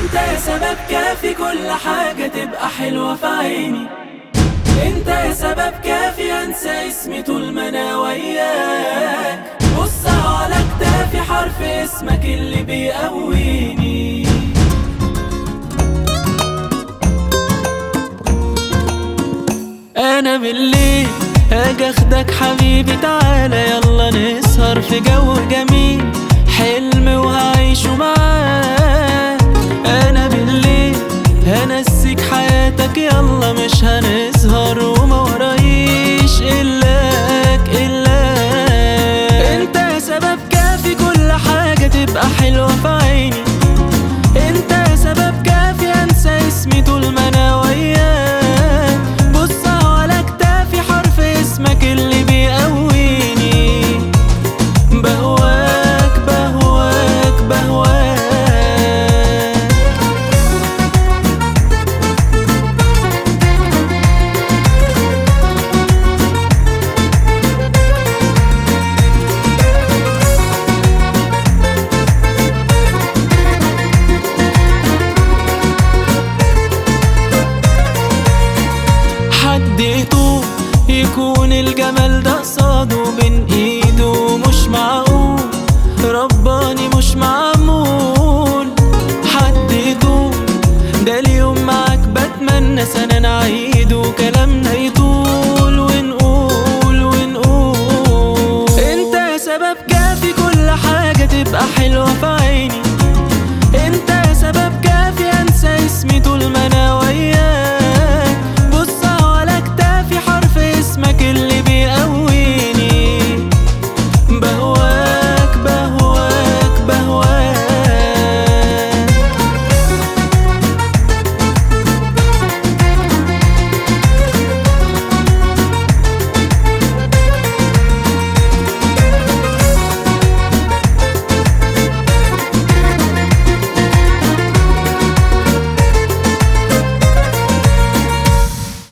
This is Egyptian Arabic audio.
انت يا سبب كافي كل حاجة تبقى حلوة في عيني انت يا سبب كافي انسى اسمي طول ما انا وياك بص على كتافي حرف اسمك اللي بيقويني انا بالليل هاجي اخدك حبيبي تعالى يلا نسهر في جو جميل